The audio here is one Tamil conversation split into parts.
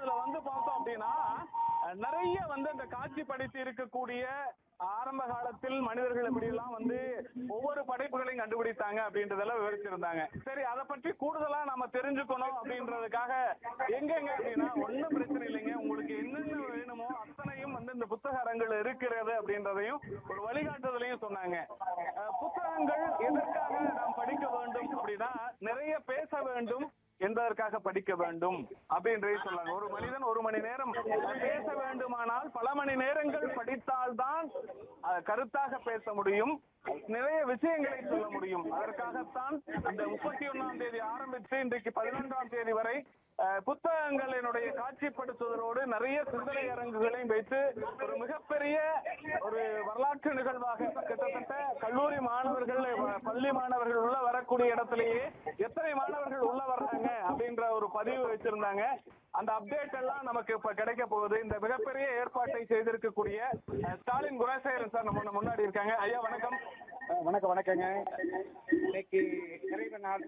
அதுல வந்து பார்த்தோம் அப்படின்னா அஹ், நிறைய வந்து அந்த காட்சி படைத்து இருக்கக்கூடிய ஆரம்ப காலத்தில் மனிதர்கள் எப்படி எல்லாம் வந்து ஒவ்வொரு படைப்புகளையும் கண்டுபிடித்தாங்க அப்படின்றதெல்லாம் விவரிச்சிருந்தாங்க சரி அதை பற்றி கூடுதலா நம்ம தெரிஞ்சுக்கணும் அப்படின்றதுக்காக எங்கெங்க அப்படின்னா ஒண்ணும் பிரச்சனை இல்லைங்க உங்களுக்கு என்னென்ன வேணுமோ அத்தனையும் வந்து இந்த புத்தக அரங்குல இருக்கிறது அப்படின்றதையும் ஒரு வழிகாட்டுதலையும் சொன்னாங்க அஹ், புத்தகங்கள் எதற்காக நாம் படிக்க வேண்டும் அப்படின்னா நிறைய பேச வேண்டும் என்பதற்காக படிக்க வேண்டும் அப்படின்றதை சொன்னாங்க ஒரு மனிதன் ஒரு மணி நேரம் பேச வேண்டுமானால் பல மணி நேரங்கள் படித்தால்தான் அஹ், கருத்தாக பேச முடியும் நிறைய விஷயங்களை சொல்ல முடியும் அதற்காகத்தான் இந்த முப்பத்தி ஒண்ணாம் தேதி ஆரம்பித்து இன்றைக்கு பதினொன்றாம் தேதி வரை அஹ், புத்தகங்களினுடைய காட்சிப்படுத்துவதோடு நிறைய சிந்தனை அரங்குகளையும் வைத்து ஒரு மிகப்பெரிய ஒரு வரலாற்று நிகழ்வாக கிட்டத்தட்ட கல்லூரி மாணவர்கள் அஹ், பள்ளி மாணவர்கள் உள்ள வரக்கூடிய இடத்திலேயே எத்தனை மாணவர்கள் உள்ள வர்றாங்க அப்படின்ற ஒரு பதிவு வச்சிருந்தாங்க அந்த அப்டேட் எல்லாம் நமக்கு இப்ப கிடைக்க போகுது இந்த மிகப்பெரிய ஏற்பாட்டை செய்திருக்கக்கூடிய அஹ், ஸ்டாலின் குணசேகரன் சார் நம்ம முன்னாடி இருக்காங்க ஐயா வணக்கம் அஹ் வணக்கம் வணக்கங்க இன்னைக்கு நிறைவு நாள்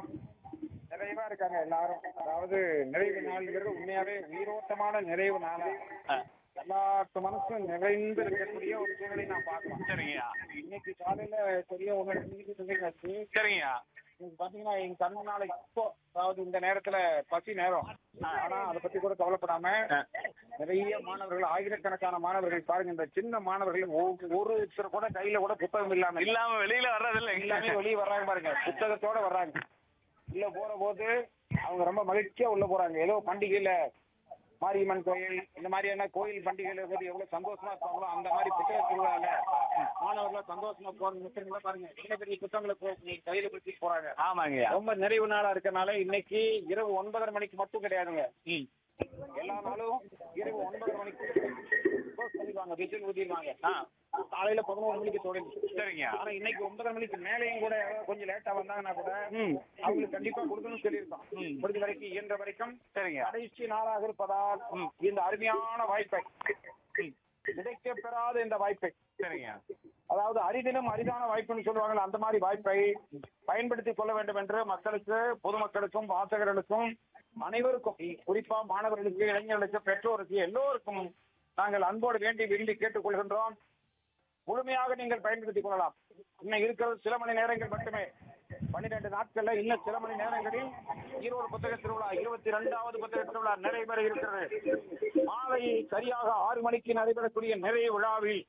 நிறைவா இருக்காங்க எல்லாரும் அதாவது நிறைவு நாள்ங்கிறது உண்மையாவே உயிரோட்டமான நிறைவு நாளா எல்லாத்து மனசும் நிறைந்து இருக்கக்கூடிய ஒரு சூழ்நிலை நான் பார்க்கலாம் சரிங்கய்யா இன்னைக்கு காலையில சரியா ஒன்று நிகழ்ச்சி சரிங்கய்யா இன்னைக்கு பாத்தீங்கன்னா எங்க கண்ணனால இப்போ அதாவது இந்த நேரத்துல பசி நேரம் ஆனா அதை பத்தி கூட கவலைப்படாம நிறைய மாணவர்கள் ஆயிரக்கணக்கான மாணவர்கள் பாருங்க இந்த சின்ன மாணவர்கள் ஒவ்வொரு- ஒருத்தர் கூட கையில கூட புத்தகம் இல்லாம இல்லாம வெளியில வர்றதில்ல எல்லாமே வெளியே வர்றாங்க பாருங்க புத்தகத்தோட வர்றாங்க உள்ள போற போது அவங்க ரொம்ப மகிழ்ச்சியா உள்ள போறாங்க ஏதோ பண்டிகையில மாரியம்மன் கோயில் இந்த மாதிரியான கோயில் பண்டிகையில போது எவ்வளவு சந்தோஷமா இருப்பாங்களோ அந்த மாதிரி புத்தக திருவிழால மாணவர்கள் சந்தோஷமா போறாங்க மிச்சங்களா பாருங்க சின்ன பெரிய புத்தகங்களை போ- கையில பிடிச்சி போறாங்க ஆமாங்கய்யா ரொம்ப நிறைவு நாளா இருக்கறனால இன்னைக்கு இரவு ஒன்பதரை மணிக்கு மட்டும் கிடையாதுங்க ம் எல்லா நாளும் இரவு ஒன்பதரை மணிக்கு close பண்ணிடுவாங்க விசில் ஊதிடுவாங்க ஆ காலையில பதினோரு மணிக்கு தொடங்கி சரிங்கய்யா ஆனா இன்னைக்கு ஒன்பதரை மணிக்கு மேலேயும் கூட யாராவது கொஞ்சம் லேட்டா வந்தாங்கன்னா கூட ம் அவங்களுக்கு கண்டிப்பா கொடுக்கணும்னு சொல்லியிருக்கோம் ம். முடிஞ்ச வரைக்கும் இயன்ற வரைக்கும் சரிங்க கடைசி நாளாக இருப்பதால் ம். இந்த அருமையான வாய்ப்பை ம். கிடைக்க பெறாத இந்த வாய்ப்பை சரிங்க அதாவது அரிதிலும் அரிதான வாய்ப்புன்னு சொல்லுவாங்கல்ல அந்த மாதிரி வாய்ப்பை பயன்படுத்திக் கொள்ள வேண்டும் என்று மக்களுக்கு பொதுமக்களுக்கும் வாசகர்களுக்கும் அனைவருக்கும் குறிப்பா மாணவர்களுக்கு இளைஞர்களுக்கு பெற்றோருக்கு எல்லோருக்கும் நாங்கள் அன்போடு வேண்டி விரும்பி கேட்டுக்கொள்கின்றோம் முழுமையாக நீங்கள் பயன்படுத்திக் கொள்ளலாம் இன்னும் இருக்கிறது சில மணி நேரங்கள் மட்டுமே பன்னிரண்டு நாட்கள்ல இன்னும் சில மணி நேரங்களில் ஈரோடு புத்தக திருவிழா இருபத்தி ரெண்டாவது புத்தக திருவிழா நடைபெற இருக்கிறது மாலை சரியாக ஆறு மணிக்கு நடைபெறக்கூடிய நிறைவு விழாவில்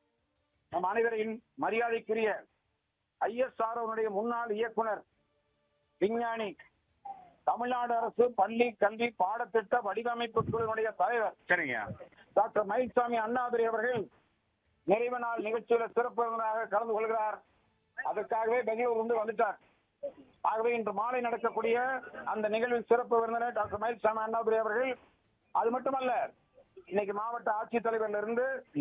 நம் அனைவரின் மரியாதைக்குரிய ஐஎஸ்ஆர்ஓனுடைய முன்னாள் இயக்குனர் விஞ்ஞானி தமிழ்நாடு அரசு பள்ளி கல்வி பாடத்திட்ட வடிவமைப்பு குழுவினுடைய தலைவர் சரிங்க டாக்டர் மயில்சாமி அண்ணாதுரை அவர்கள் நிறைவு நாள் நிகழ்ச்சியில சிறப்பு விருந்தினராக கலந்து கொள்கிறார் அதற்காகவே பெங்களூர் வந்து வந்துட்டார் ஆகவே இன்று மாலை நடக்கக்கூடிய அந்த நிகழ்வில் சிறப்பு விருந்தினர் டாக்டர் மயில்சாமி அண்ணாதுரை அவர்கள் அது மட்டுமல்ல இன்னைக்கு மாவட்ட ஆட்சித்தலைவர்ல இருந்து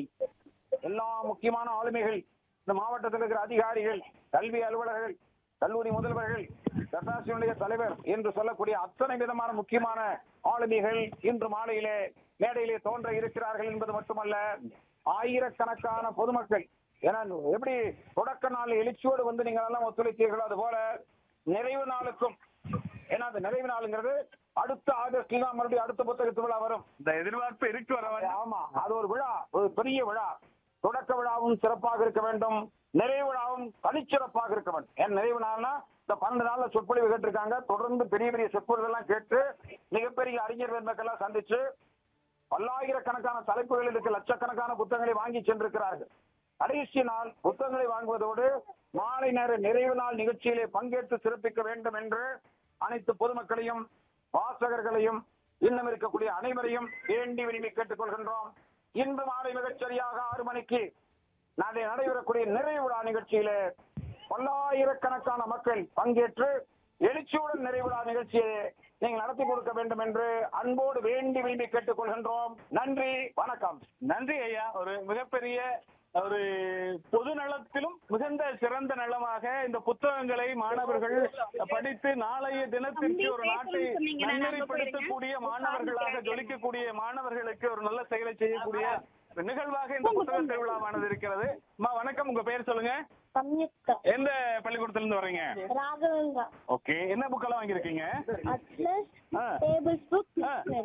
எல்லா முக்கியமான ஆளுமைகள் இந்த மாவட்டத்தில் இருக்கிற அதிகாரிகள் கல்வி அலுவலர்கள் கல்லூரி முதல்வர்கள் தட்டாசியுடைய தலைவர் என்று சொல்லக்கூடிய அத்தனை விதமான முக்கியமான ஆளுமைகள் இன்று மாலையிலே மேடையிலே தோன்ற இருக்கிறார்கள் என்பது மட்டுமல்ல ஆயிரக்கணக்கான பொதுமக்கள் ஏன்னா எப்படி தொடக்க நாள் எழுச்சியோடு வந்து நீங்கள் எல்லாம் ஒத்துழைத்தீர்களோ அது போல நிறைவு நாளுக்கும் ஏன்னா அந்த நிறைவு நாளுங்கிறது அடுத்த ஆகஸ்ட்ல தான் மறுபடியும் அடுத்த புத்தகத்து விழா வரும் இந்த எதிர்பார்ப்பு இருக்கு வர வேண்டாம் ஆமா அது ஒரு விழா ஒரு பெரிய விழா தொடக்க விழாவும் சிறப்பாக இருக்க வேண்டும் நிறைவு விழாவும் தனிச்சிறப்பாக இருக்க வேண்டும் ஏன் நிறைவு நாள்னா இந்த பன்னெண்டு நாள்ல சொற்பொழிவு கேட்டிருக்காங்க தொடர்ந்து பெரிய பெரிய சொற்பொழிவு எல்லாம் கேட்டு மிகப்பெரிய அறிஞர் பெருமக்கெல்லாம் சந்திச்சு பல்லாயிரக்கணக்கான தலைப்புகளில் இருக்க லட்சக்கணக்கான புத்தகங்களை வாங்கி சென்றிருக்கிறார்கள் கடைசி நாள் புத்தகங்களை வாங்குவதோடு மாலை நேர நிறைவு நாள் நிகழ்ச்சியிலே பங்கேற்று சிறப்பிக்க வேண்டும் என்று அனைத்து பொதுமக்களையும் வாசகர்களையும் இன்னும் இருக்கக்கூடிய அனைவரையும் வேண்டி விரும்பி கேட்டுக்கொள்கின்றோம் இன்று மாலை மிகச்சரியாக ஆறு மணிக்கு நாளை நடைபெறக்கூடிய நிறைவு விழா நிகழ்ச்சியிலே பல்லாயிரக்கணக்கான மக்கள் பங்கேற்று எழுச்சியுடன் நிறைவு விழா நிகழ்ச்சியை நீங்கள் நடத்தி கொடுக்க வேண்டும் என்று அன்போடு வேண்டி விரும்பி கேட்டுக்கொள்கின்றோம் நன்றி வணக்கம் நன்றி ஐயா ஒரு மிகப்பெரிய ஒரு பொது நலத்திலும் மிகுந்த சிறந்த நலமாக இந்த புத்தகங்களை மாணவர்கள் படித்து நாளைய தினத்திற்கு ஒரு நாட்டை நன்னெறிப்படுத்தக்கூடிய மாணவர்களாக ஜொலிக்கக்கூடிய மாணவர்களுக்கு ஒரு நல்ல செயலை செய்யக்கூடிய ஒரு நிகழ்வாக இந்த புத்தக திருவிழாவானது இருக்கிறது அம்மா வணக்கம் உங்க பேர் சொல்லுங்க சம்யுக்தா எந்த பள்ளிக்கூடத்துல இருந்து வர்றீங்க ராகவேந்திரா ஓகே என்ன புக்கெல்லாம் வாங்கியிருக்கீங்க அட்லஸ் ஆ. டேபிள் புக் ஆ.